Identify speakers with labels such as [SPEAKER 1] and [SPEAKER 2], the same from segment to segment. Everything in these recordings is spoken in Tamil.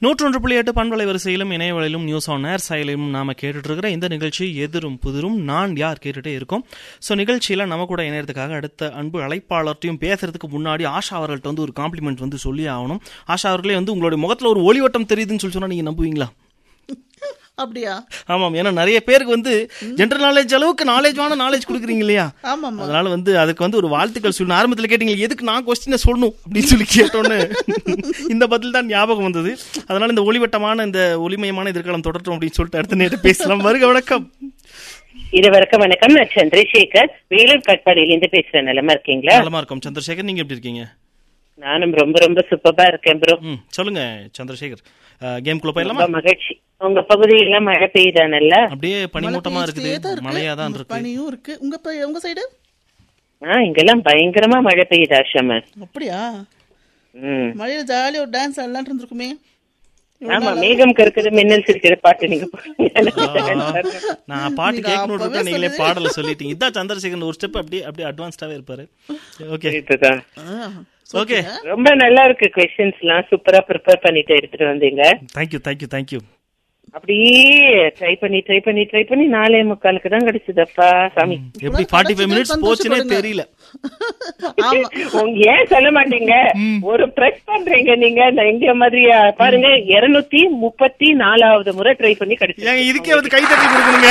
[SPEAKER 1] நூற்றொன்று புள்ளி எட்டு பண்பலை வரிசையிலும் இணையவழிலும் நியூஸ் ஆன் ஏர் செயலிலும் நாம கேட்டுட்டு இருக்கிற இந்த நிகழ்ச்சி எதிரும் புதிரும் நான் யார் கேட்டுட்டே இருக்கோம் ஸோ நிகழ்ச்சியில நம்ம கூட இணையறதுக்காக அடுத்த அன்பு அழைப்பாளர்ட்டையும் பேசுறதுக்கு முன்னாடி ஆஷா அவர்கள்ட்ட வந்து ஒரு காம்ப்ளிமெண்ட் வந்து சொல்லி ஆகணும் ஆஷா அவர்களே வந்து உங்களுடைய முகத்துல ஒரு ஒளிவட்டம் தெரியுதுன்னு சொல்லி சொன்னா நீங்க நம்புவீங்களா
[SPEAKER 2] அப்படியா
[SPEAKER 1] ஆமாம் ஏன்னா நிறைய பேருக்கு வந்து ஜென்ரல் நாலேஜ் அளவுக்கு நாலேஜான நாலேஜ் கொடுக்குறீங்க இல்லையா
[SPEAKER 2] ஆமாம்மா
[SPEAKER 1] அதனால வந்து அதுக்கு வந்து ஒரு வாழ்த்துக்கள் சொல்லணும் ஆரம்பத்தில் கேட்டீங்க எதுக்கு நான் கொஸ்டினை சொல்லணும் அப்படின்னு சொல்லி கேட்டோன்னு இந்த பதில் தான் ஞாபகம் வந்தது அதனால இந்த ஒளிவட்டமான இந்த ஒளிமயமான எதிர்காலம் தொடரட்டும் அப்படின்னு சொல்லிட்டு அடுத்த நேரம் பேசலாம் வருக வணக்கம்
[SPEAKER 3] இருவருக்கும் வணக்கம் நான் சந்திரசேகர் வேலூர் கட்பாடியிலிருந்து பேசுறேன் நிலமா இருக்கீங்களா
[SPEAKER 1] நலமா இருக்கும் சந்திரசேகர் நீங்க எப்படி இருக்கீங்க
[SPEAKER 3] நானும் ரொம்ப ரொம்ப சூப்பரா இருக்கேன் ப்ரோ
[SPEAKER 1] ம் சொல்லுங்க சந்திரசேகர் கேம் குள்ள
[SPEAKER 3] ரொம்ப
[SPEAKER 1] போயிடலாமா
[SPEAKER 3] மகிழ்ச்சி உங்க பகுதியில மழை பெய்யுதானல்ல
[SPEAKER 1] அப்படியே பனிமூட்டமா
[SPEAKER 2] மழை
[SPEAKER 1] இருக்குது
[SPEAKER 2] பெய்ஞ்சிட்டே தான்
[SPEAKER 1] மழையா தான் இருக்கு
[SPEAKER 2] பனியும் இருக்கு உங்க ப- உங்க சைடு
[SPEAKER 3] ஆ இங்கெல்லாம் பயங்கரமா மழை பெய்யுது ஆஷாம
[SPEAKER 2] அப்படியா
[SPEAKER 3] ம்
[SPEAKER 2] மழையில ஜாலியா ஒரு டான்ஸ் ஆடலாம்னு இருந்திருக்குமே
[SPEAKER 3] ஆமா மேகம் கருக்குது மின்னல் சிரிக்கிற பாட்டு நீங்க பாடுங்க.
[SPEAKER 1] நான் பாட்டு
[SPEAKER 2] நீங்க
[SPEAKER 1] கேட்கணும்
[SPEAKER 2] அப்பவே
[SPEAKER 1] நீங்களே
[SPEAKER 2] சொல்லவே-
[SPEAKER 1] பாடல சொல்லிட்டீங்க இதான் சந்திரசேகர் ஒரு ஸ்டெப் அப்படியே அப்படியே அட்வான்ஸ்டாவே இருப்பாரு ஓகே
[SPEAKER 3] இதுதான்.
[SPEAKER 2] ஆ,
[SPEAKER 1] ஓகே
[SPEAKER 3] ரொம்ப நல்லா இருக்கு கொஸ்டின்ஸ் எல்லாம் சூப்பரா ப்ரிப்பேர் பண்ணிட்டு எடுத்துட்டு வந்தீங்க
[SPEAKER 1] தேங்க்யூ தேங்க்யூ தேங்க்யூ
[SPEAKER 3] அப்படியே ட்ரை பண்ணி ட்ரை பண்ணி ட்ரை பண்ணி நாலே முக்காலுக்கு தான் கிடைச்சதப்பா சாமி
[SPEAKER 1] எப்படி ஃபார்ட்டி ஃபைவ் மினிட்ஸ் போச்சுன்னே தெரியல
[SPEAKER 2] ஆமா
[SPEAKER 3] உங்க ஏன் சொல்ல மாட்டீங்க ஒரு பிரஸ் பண்றீங்க நீங்க நான் எங்க மாதிரியா பாருங்க இருநூத்தி முப்பத்தி நாலாவது முறை ட்ரை பண்ணி கிடைச்சு
[SPEAKER 1] ஏங்க இதுக்கே வந்து கை தட்டி கொடுக்கணுங்க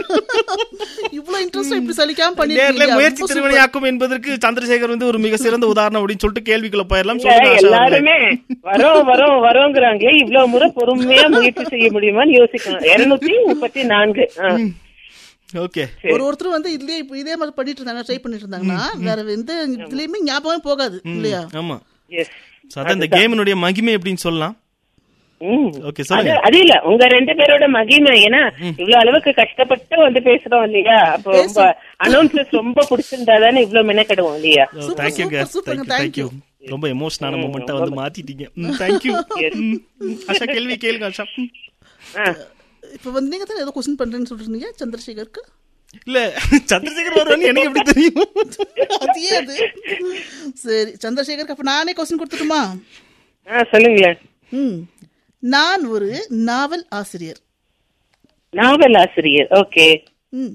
[SPEAKER 2] இவ்வளவு இன்ட்ரெஸ்ட் இப்படி சலிக்காம
[SPEAKER 1] நேர்ல
[SPEAKER 2] பண்ணிருக்கீங்க
[SPEAKER 1] முயற்சி
[SPEAKER 2] ரொம்ப
[SPEAKER 1] திருவினையாக்கும் என்பதற்கு சந்திரசேகர் வந்து ஒரு மிக சிறந்த உதாரணம் அப்படின்னு சொல்லிட்டு கேள்விக்குள்ள போயிடலாம் சொல்லுங்க ஆஷா அவர்களே.
[SPEAKER 3] எல்லாருமே வரோம் வரோம் வரோங்கிறாங்களே இவ்வளவு முறை பொறுமையா முயற்சி செய்ய முடியுமான்னு யோசிக்கணும் இருநூத்தி முப்பத்தி நான்கு ஆ.
[SPEAKER 1] ஓகே
[SPEAKER 2] ஒரு ஒருத்தர் வந்து இதுலயே இப்ப இதே மாதிரி பண்ணிட்டு இருந்தாங்க ட்ரை பண்ணிட்டு இருந்தாங்கன்னா வேற எந்த இதுலயுமே ஞாபகமே போகாது இல்லையா
[SPEAKER 1] ஆமா
[SPEAKER 3] Yes.
[SPEAKER 1] So, அதான் இந்த கேமினுடைய மகிமை அப்படின்னு சொல்லலாம்
[SPEAKER 3] ம்.
[SPEAKER 1] ஓகே
[SPEAKER 3] அது
[SPEAKER 1] சொல்லுங்க
[SPEAKER 3] அது இல்ல உங்க ரெண்டு பேரோட மகிமை ஏன்னா இவ்வளவு அளவுக்கு கஷ்டப்பட்டு வந்து பேசுறோம் இல்லையா அப்போ ரொம்ப அனௌன்சர்ஸ் ரொம்ப பிடிச்சிருந்தா தானே இவ்வளவு மெனக்கெடுவோம் இல்லையா
[SPEAKER 1] தேங்க்யூ
[SPEAKER 2] super,
[SPEAKER 1] கேஸ்
[SPEAKER 2] super,
[SPEAKER 1] தேங்க்யூ
[SPEAKER 2] thank
[SPEAKER 1] தேங்க்யூ ரொம்ப எமோஷனான மூமெண்ட்டை வந்து மாத்திட்டீங்க தேங்க்யூ ஆஷா கேள்வி கேளுங்க ஆஷா ம்.
[SPEAKER 3] ஆ.
[SPEAKER 2] இப்ப வந்து நீங்க தான் ஏதோ கொஸ்டின் பண்றேன்னு சொல்றீங்க சந்திரசேகருக்கு
[SPEAKER 1] இல்ல சந்திரசேகர் வருவான்னு எனக்கு எப்படி தெரியும்
[SPEAKER 2] அதே அது சரி சந்திரசேகருக்கு அப்ப நானே கொஸ்டின் கொடுத்துட்டுமா
[SPEAKER 3] ஆ சொல்லுங்களேன்
[SPEAKER 2] ம் நான் ஒரு நாவல் ஆசிரியர்
[SPEAKER 3] நாவல் ஆசிரியர் ஓகே
[SPEAKER 2] ம்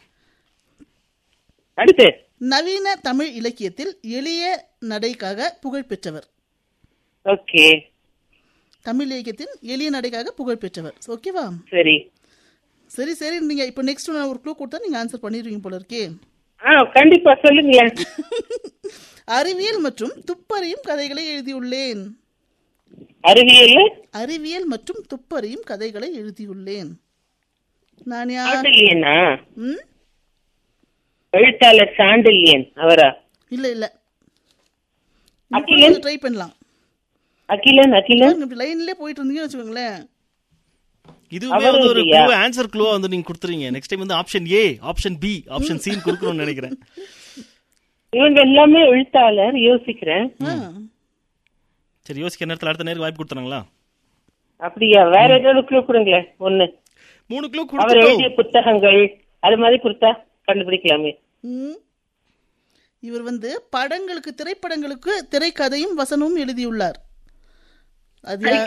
[SPEAKER 3] அடுத்து
[SPEAKER 2] நவீன தமிழ் இலக்கியத்தில் எளிய நடைக்காக புகழ் பெற்றவர்
[SPEAKER 3] ஓகே
[SPEAKER 2] தமிழ் இலக்கியத்தில் எளிய நடைக்காக புகழ் பெற்றவர் ஓகேவா
[SPEAKER 3] சரி
[SPEAKER 2] சரி சரி நீங்க இப்போ நெக்ஸ்ட் நான் ஒரு க்ளூ கொடுத்தா நீங்க ஆன்சர் பண்ணிடுவீங்க போல இருக்கே
[SPEAKER 3] ஆ கண்டிப்பா சொல்லுங்களேன்
[SPEAKER 2] அறிவியல் மற்றும் துப்பறியும் கதைகளை எழுதியுள்ளேன்
[SPEAKER 3] அறிவியல்
[SPEAKER 2] அறிவியல் மற்றும் துப்பறியும் கதைகளை எழுதியுள்ளேன் நான் யார்
[SPEAKER 3] சாண்டில்யனா
[SPEAKER 2] ம்
[SPEAKER 3] எழுத்தாளர் சாண்டில்யன் அவரா
[SPEAKER 2] இல்ல இல்ல
[SPEAKER 3] அகிலன்?
[SPEAKER 2] ட்ரை பண்ணலாம்
[SPEAKER 3] அகிலன் அகிலன்
[SPEAKER 2] பாருங்க, இப்படி லைன்லயே போயிட்டு இருந்தீங்கன்னு வச்சுக்கோங்களேன்
[SPEAKER 1] இதுவே
[SPEAKER 3] அவரும்
[SPEAKER 1] வந்து ஒரு
[SPEAKER 3] இல்லையா?
[SPEAKER 1] க்ளூ ஆன்சர் க்ளூவா வந்து நீங்க கொடுத்துறீங்க நெக்ஸ்ட் டைம் வந்து option A option B option C கொடுக்கணும்னு நினைக்கிறேன்
[SPEAKER 3] இவங்க எல்லாமே எழுத்தாளர் யோசிக்கிறேன்
[SPEAKER 2] ஆ.
[SPEAKER 1] சரி யோசிக்கிற நேரத்தில் அடுத்த நேரம் வாய்ப்பு கொடுத்தாங்களா
[SPEAKER 3] அப்படியா வேற ஏதாவது க்ளூ கொடுங்களேன் ஒண்ணு
[SPEAKER 1] மூணு க்ளூ
[SPEAKER 3] அவர்
[SPEAKER 1] கொடுத்துட்டோம்
[SPEAKER 3] எழுதிய புத்தகங்கள் அது மாதிரி கொடுத்தா கண்டுபிடிக்கலாமே
[SPEAKER 2] ம். இவர் வந்து படங்களுக்கு திரைப்படங்களுக்கு திரைக்கதையும் வசனமும் எழுதியுள்ளார் அது யா-